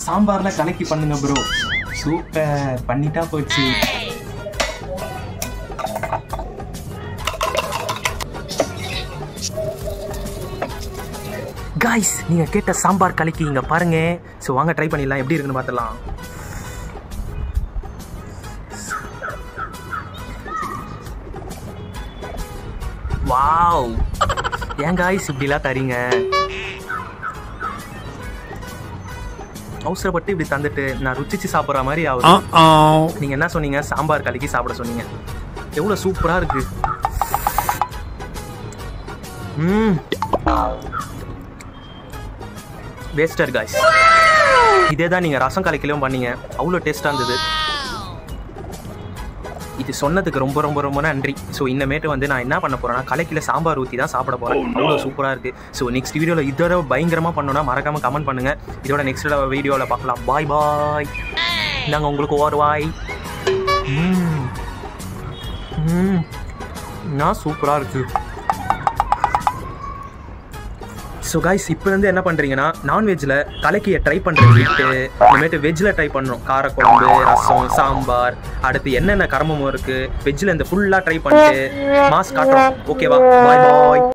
சாம்பார்ல கலக்கி பண்ணுங்க ப்ரோ சூப்பர் பண்ணிட்டா போச்சு காய்ஸ் நீங்க கேட்ட சாம்பார் கலக்கி இங்க பாருங்க ஸோ வாங்க ட்ரை பண்ணிடலாம் எப்படி இருக்குன்னு பார்த்துடலாம் வாவ் ஏன் காய்ஸ் இப்படிலாம் தரீங்க அவசரப்பட்டு இப்படி தந்துட்டு நான் ருச்சிச்சு சாப்பிட்ற மாதிரி ஆகுது நீங்க என்ன சொன்னீங்க சாம்பார் கலக்கி சாப்பிட சொன்னீங்க எவ்வளவு சூப்பரா இருக்கு ம் வேஸ்டர் காய்ஸ் இதே தான் நீங்கள் ரசம் கலக்கிலையும் பண்ணீங்க அவ்வளோ டேஸ்ட்டாக இருந்தது இது சொன்னதுக்கு ரொம்ப ரொம்ப ரொம்ப நன்றி ஸோ இன்னமேட்டு வந்து நான் என்ன பண்ண போறேன்னா கலக்கில சாம்பார் ஊற்றி தான் சாப்பிட போகிறேன் அவ்வளோ சூப்பராக இருக்குது ஸோ நெக்ஸ்ட் வீடியோவில் இதோட பயங்கரமாக பண்ணணும்னா மறக்காமல் கமெண்ட் பண்ணுங்கள் இதோட நெக்ஸ்ட் வீடியோவில் பார்க்கலாம் பாய் பாய் நாங்கள் உங்களுக்கு ஒரு வாய் ம் ம் நான் சூப்பராக இருக்குது ஸோ காய்ஸ் இப்போ வந்து என்ன பண்ணுறீங்கன்னா நான்வெஜ்ஜில் கலக்கியை ட்ரை பண்ணுறது விட்டு இனிமேட்டு வெஜ்ஜில் ட்ரை பண்ணணும் காரக்குழம்பு ரசம் சாம்பார் அடுத்து என்னென்ன கர்மமும் இருக்குது வெஜ்ஜில் இந்த ஃபுல்லாக ட்ரை பண்ணிட்டு மாஸ் காட்டுறோம் ஓகேவா பாய் பாய்